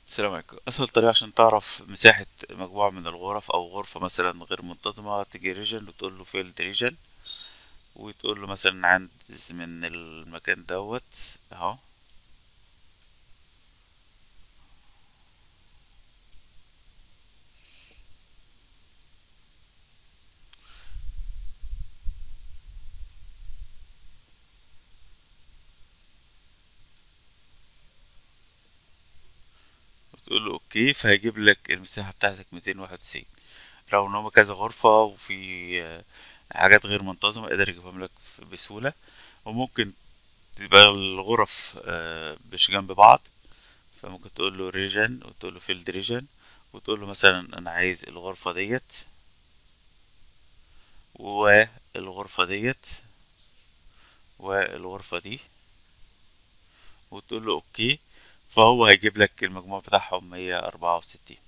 السلام عليكم اسهل طريقه عشان تعرف مساحه مجموعه من الغرف او غرفه مثلا غير منتظمه تيجي ريجن وتقول له فيلد ريجن وتقول له مثلا عند من المكان دوت اهو وتقول له اوكي فهيجيب لك المساحه بتاعتك 291 رغم ان هما كذا غرفه وفي آه، حاجات غير منتظمه قدر يجيبهم لك بسهوله وممكن تبقى الغرف آه، مش جنب بعض فممكن تقول له ريجن وتقول له فيلد ريجن وتقول له مثلا انا عايز الغرفة ديت والغرفة ديت والغرفة دي وتقول له اوكي فهو هيجيب لك المجموع بتاعهم مية أربعة وستين